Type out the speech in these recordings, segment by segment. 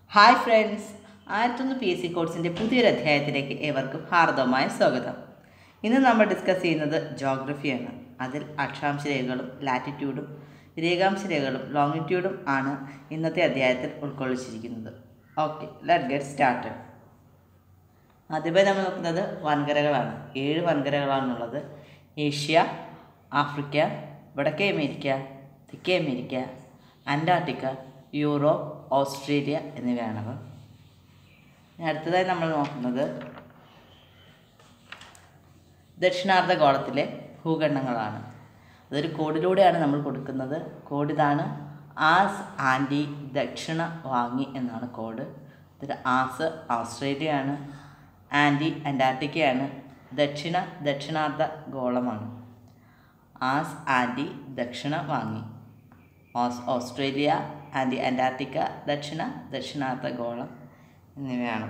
hi friends ആയിരത്തൊന്ന് P S C കോഴ്സിൻ്റെ പുതിയൊരു അധ്യായത്തിലേക്ക് ഏവർക്കും ഹാർദവമായ സ്വാഗതം ഇന്ന് നമ്മൾ ഡിസ്കസ് ചെയ്യുന്നത് ജോഗ്രഫിയാണ് അതിൽ അക്ഷാംശ രേഖകളും ലാറ്റിറ്റ്യൂഡും രേഖാംശ രേഖകളും ലോങ്ങിറ്റ്യൂഡും ആണ് ഇന്നത്തെ അധ്യായത്തിൽ ഉൾക്കൊള്ളിച്ചിരിക്കുന്നത് ഓക്കെ ലെറ്റ് ഗെറ്റ് സ്റ്റാർട്ടഡ് ആദ്യമായി നമ്മൾ നോക്കുന്നത് വൻകരകളാണ് ഏഴ് വൻകരകളാണുള്ളത് ഏഷ്യ ആഫ്രിക്ക വടക്കേ അമേരിക്ക തെക്കേ അമേരിക്ക അന്റാർട്ടിക്ക യൂറോപ്പ് ഓസ്ട്രേലിയ എന്നിവയാണവ ഇനി അടുത്തതായി നമ്മൾ നോക്കുന്നത് ദക്ഷിണാർദ്ധ ഗോളത്തിലെ ഭൂഖണ്ഡങ്ങളാണ് അതൊരു കോഡിലൂടെയാണ് നമ്മൾ കൊടുക്കുന്നത് കോഡ് ഇതാണ് ആസ് ആൻറ്റി ദക്ഷിണ വാങ്ങി എന്നാണ് കോഡ് ഇതിൽ ആസ് ഓസ്ട്രേലിയയാണ് ആൻറ്റി അന്റാർട്ടിക്കയാണ് ദക്ഷിണ ദക്ഷിണാർദ്ധ ഗോളമാണ് ആസ് ആൻറ്റി ദക്ഷിണ വാങ്ങി ഓസ് ഓസ്ട്രേലിയ ആൻറ്റി അന്റാർട്ടിക്ക ദക്ഷിണ ദക്ഷിണാർദ്ധ ഗോളം എന്നിവയാണവ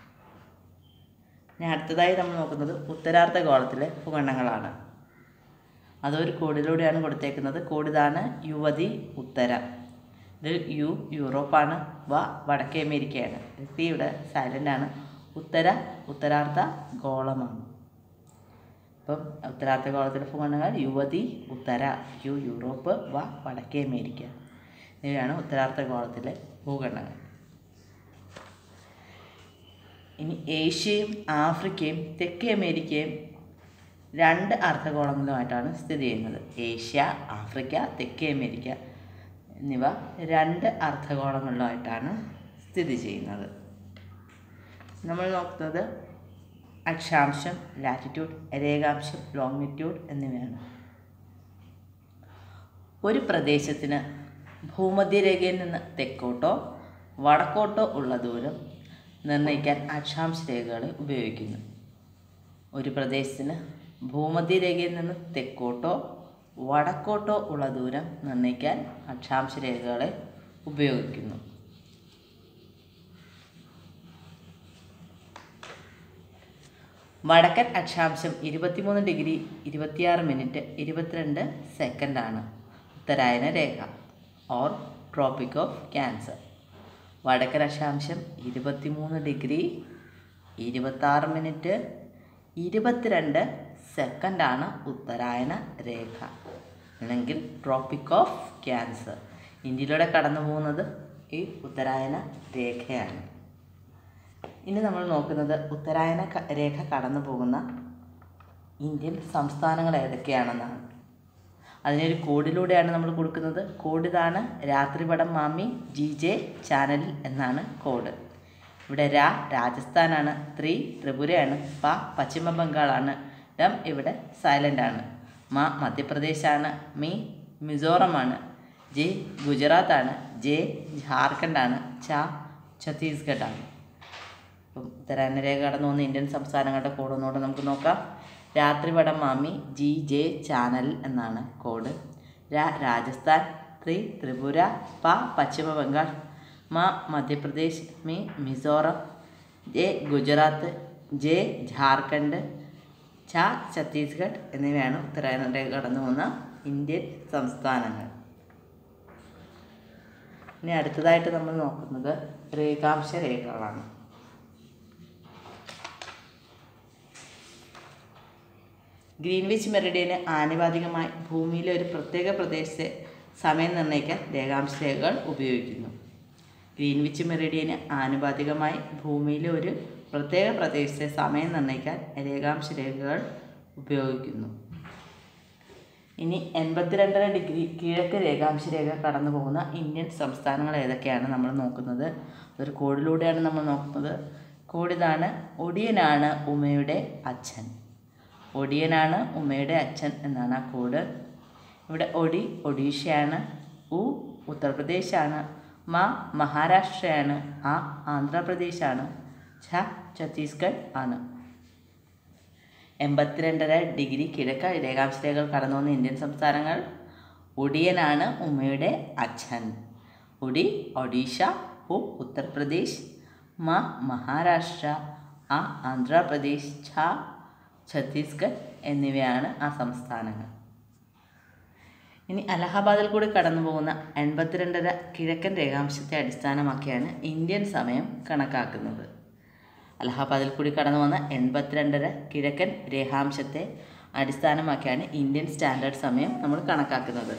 ഇനി അടുത്തതായി നമ്മൾ നോക്കുന്നത് ഉത്തരാർദ്ധ ഗോളത്തിലെ ഭൂഖണ്ഡങ്ങളാണ് അതൊരു കോഡിലൂടെയാണ് കൊടുത്തേക്കുന്നത് കോഡ് ഇതാണ് യുവതി ഉത്തര ഇത് യു യൂറോപ്പാണ് വ വടക്കേ അമേരിക്കയാണ് പി ഇവിടെ സൈലൻ്റ് ആണ് ഉത്തര ഉത്തരാർദ്ധ ഗോളമാണ് അപ്പം ഉത്തരാർദ്ധ ഗോളത്തിലെ ഭൂഖണ്ഡങ്ങൾ യുവതി ഉത്തര യു യൂറോപ്പ് വ വടക്കേ അമേരിക്ക ഇവയാണ് ഉത്തരാർദ്ധ ഗോളത്തിലെ ഭൂഖണ്ഡങ്ങൾ ഇനി ഏഷ്യയും ആഫ്രിക്കയും തെക്കേ അമേരിക്കയും രണ്ട് അർദ്ധഗോളങ്ങളുമായിട്ടാണ് സ്ഥിതി ചെയ്യുന്നത് ഏഷ്യ ആഫ്രിക്ക തെക്കേ അമേരിക്ക എന്നിവ രണ്ട് അർദ്ധഗോളങ്ങളിലുമായിട്ടാണ് സ്ഥിതി ചെയ്യുന്നത് നമ്മൾ നോക്കുന്നത് അക്ഷാംശം ലാറ്റിറ്റ്യൂഡ് രേഖാംശം ലോങ്ങിറ്റ്യൂഡ് എന്നിവയാണ് ഒരു പ്രദേശത്തിന് ഭൂമധ്യരേഖയിൽ നിന്ന് തെക്കോട്ടോ വടക്കോട്ടോ ഉള്ള ദൂരം നിർണ്ണയിക്കാൻ അക്ഷാംശ രേഖകൾ ഉപയോഗിക്കുന്നു ഒരു പ്രദേശത്തിന് ഭൂമധ്യരേഖയിൽ നിന്ന് തെക്കോട്ടോ വടക്കോട്ടോ ഉള്ള ദൂരം നിർണ്ണയിക്കാൻ അക്ഷാംശ രേഖകളെ ഉപയോഗിക്കുന്നു വടക്കൻ അക്ഷാംശം ഇരുപത്തിമൂന്ന് ഡിഗ്രി ഇരുപത്തിയാറ് മിനിറ്റ് ഇരുപത്തിരണ്ട് സെക്കൻഡാണ് ഉത്തരായന രേഖ ഓർ ട്രോപ്പിക് ഓഫ് ക്യാൻസർ വടക്കൻ അക്ഷാംശം ഇരുപത്തിമൂന്ന് ഡിഗ്രി ഇരുപത്താറ് മിനിറ്റ് ഇരുപത്തിരണ്ട് സെക്കൻഡാണ് ഉത്തരായന രേഖ അല്ലെങ്കിൽ ട്രോപ്പിക് ഓഫ് ക്യാൻസർ ഇന്ത്യയിലൂടെ കടന്നു പോകുന്നത് ഈ ഉത്തരായന രേഖയാണ് ഇനി നമ്മൾ നോക്കുന്നത് ഉത്തരായന ക- രേഖ കടന്നു പോകുന്ന ഇന്ത്യൻ സംസ്ഥാനങ്ങൾ ഏതൊക്കെയാണെന്നാണ് അതിനൊരു കോഡിലൂടെയാണ് നമ്മൾ കൊടുക്കുന്നത് കോഡ് ഇതാണ് രാത്രിപടം മാമി ജി ജെ ചാനൽ എന്നാണ് കോഡ് ഇവിടെ രാ രാജസ്ഥാനാണ് ത്രി ത്രിപുരയാണ് പ പശ്ചിമ ബംഗാളാണ് ഡം ഇവിടെ സൈലൻ്റ് ആണ് മ മധ്യപ്രദേശാണ് മി മിസോറമാണ് ജെ ഗുജറാത്താണ് ജെ ജാർഖണ്ഡാണ് ച ഛത്തീസ്ഗഡാണ് ഇപ്പം ഉത്തരായനരേഖ കടന്നു പോകുന്ന ഇന്ത്യൻ സംസ്ഥാനങ്ങളുടെ കോഡ് ഒന്നുകൂടെ നമുക്ക് നോക്കാം രാത്രിപടം മാമി ജി ജെ ചാനൽ എന്നാണ് കോഡ് രാ രാജസ്ഥാൻ ത്രി ത്രിപുര പ പശ്ചിമ ബംഗാൾ മ മധ്യപ്രദേശ് മി മിസോറം ജെ ഗുജറാത്ത് ജെ ജാർഖണ്ഡ് ഛ ഛത്തീസ്ഗഡ് എന്നിവയാണ് ഉത്തരായനരേഖ കടന്നു പോകുന്ന ഇന്ത്യൻ സംസ്ഥാനങ്ങൾ ഇനി അടുത്തതായിട്ട് നമ്മൾ നോക്കുന്നത് രേഖാംശ രേഖകളാണ് ഗ്രീൻവിച്ച് മെറിഡിയന് ആനുപാതികമായി ഭൂമിയിലെ ഒരു പ്രത്യേക പ്രദേശത്തെ സമയം നിർണ്ണയിക്കാൻ രേഖാംശ രേഖകൾ ഉപയോഗിക്കുന്നു ഗ്രീൻവിച്ച് മെറിഡിയന് ആനുപാതികമായി ഭൂമിയിലെ ഒരു പ്രത്യേക പ്രദേശത്തെ സമയം നിർണ്ണയിക്കാൻ രേഖാംശ രേഖകൾ ഉപയോഗിക്കുന്നു ഇനി എൺപത്തിരണ്ടര ഡിഗ്രി കിഴക്ക് രേഖാംശ രേഖ കടന്നു പോകുന്ന ഇന്ത്യൻ സംസ്ഥാനങ്ങൾ ഏതൊക്കെയാണ് നമ്മൾ നോക്കുന്നത് ഒരു കോഡിലൂടെയാണ് നമ്മൾ നോക്കുന്നത് കോഡ് ഇതാണ് ഒടിയനാണ് ഉമയുടെ അച്ഛൻ ഒടിയനാണ് ഉമയുടെ അച്ഛൻ എന്നാണ് ആ കോഡ് ഇവിടെ ഒടി ഒഡീഷയാണ് ഉ ഉത്തർപ്രദേശാണ് മ മഹാരാഷ്ട്രയാണ് ആ ആന്ധ്രാപ്രദേശാണ് ഛ ഛത്തീസ്ഗഡ് ആണ് എൺപത്തിരണ്ടര ഡിഗ്രി കിഴക്ക് രേഖാംശ രേഖകൾ കടന്നു വന്ന ഇന്ത്യൻ സംസ്ഥാനങ്ങൾ ഒടിയനാണ് ഉമ്മയുടെ അച്ഛൻ ഒഡി ഒഡീഷ ഉ ഉത്തർപ്രദേശ് മ മഹാരാഷ്ട്ര ആ ആന്ധ്രാപ്രദേശ് ഛ ഛത്തീസ്ഗഡ് എന്നിവയാണ് ആ സംസ്ഥാനങ്ങൾ ഇനി അലഹബാദിൽ കൂടി കടന്നു പോകുന്ന എൺപത്തിരണ്ടര കിഴക്കൻ രേഖാംശത്തെ അടിസ്ഥാനമാക്കിയാണ് ഇന്ത്യൻ സമയം കണക്കാക്കുന്നത് അലഹബാദിൽ കൂടി കടന്നു വന്ന എൺപത്തിരണ്ടര കിഴക്കൻ രേഖാംശത്തെ അടിസ്ഥാനമാക്കിയാണ് ഇന്ത്യൻ സ്റ്റാൻഡേർഡ് സമയം നമ്മൾ കണക്കാക്കുന്നത്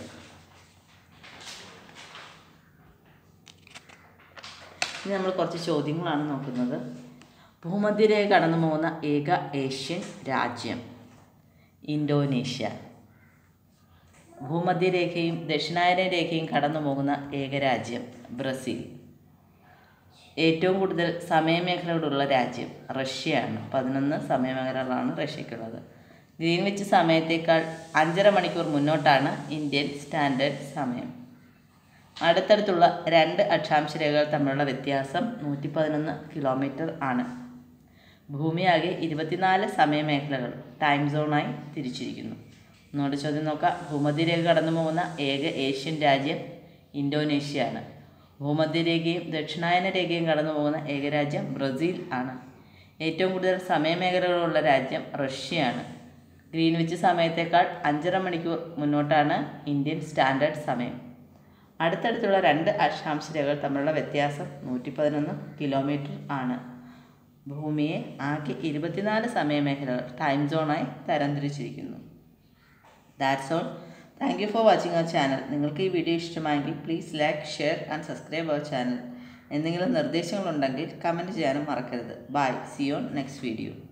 ഇനി നമ്മൾ കുറച്ച് ചോദ്യങ്ങളാണ് നോക്കുന്നത് ഭൂമധ്യരേഖ കടന്നു പോകുന്ന ഏക ഏഷ്യൻ രാജ്യം ഇന്തോനേഷ്യ ഭൂമധ്യരേഖയും ദക്ഷിണായന രേഖയും കടന്നു പോകുന്ന ഏക രാജ്യം ബ്രസീൽ ഏറ്റവും കൂടുതൽ സമയമേഖലകളുള്ള രാജ്യം റഷ്യയാണ് പതിനൊന്ന് സമയമേഖലകളാണ് റഷ്യക്കുള്ളത് ഗ്രീൻവിച്ച് സമയത്തേക്കാൾ അഞ്ചര മണിക്കൂർ മുന്നോട്ടാണ് ഇന്ത്യൻ സ്റ്റാൻഡേർഡ് സമയം അടുത്തടുത്തുള്ള രണ്ട് അക്ഷാംശ രേഖകൾ തമ്മിലുള്ള വ്യത്യാസം നൂറ്റി പതിനൊന്ന് കിലോമീറ്റർ ആണ് ഭൂമിയാകെ ഇരുപത്തിനാല് സമയമേഖലകൾ ടൈം സോണായി തിരിച്ചിരിക്കുന്നു ഒന്നുകൂടെ ചോദ്യം നോക്കാം ഭൂമധ്യരേഖ കടന്നു പോകുന്ന ഏക ഏഷ്യൻ രാജ്യം ഇന്തോനേഷ്യയാണ് ഭൂമധ്യരേഖയും ദക്ഷിണായന രേഖയും കടന്നു പോകുന്ന ഏക രാജ്യം ബ്രസീൽ ആണ് ഏറ്റവും കൂടുതൽ സമയമേഖലകളുള്ള രാജ്യം റഷ്യയാണ് ഗ്രീൻവിച്ച് സമയത്തേക്കാൾ അഞ്ചര മണിക്കൂർ മുന്നോട്ടാണ് ഇന്ത്യൻ സ്റ്റാൻഡേർഡ് സമയം അടുത്തടുത്തുള്ള രണ്ട് അക്ഷാംശ രേഖകൾ തമ്മിലുള്ള വ്യത്യാസം നൂറ്റി പതിനൊന്ന് കിലോമീറ്റർ ആണ് ഭൂമിയെ ആകെ ഇരുപത്തിനാല് സമയമേഖലകൾ ടൈം സോണായി തരംതിരിച്ചിരിക്കുന്നു that's all thank you for watching our channel നിങ്ങൾക്ക് ഈ വീഡിയോ ഇഷ്ടമായെങ്കിൽ please like share and subscribe our channel എന്തെങ്കിലും നിർദ്ദേശങ്ങളുണ്ടെങ്കിൽ കമൻറ്റ് ചെയ്യാനും മറക്കരുത് bye see on next video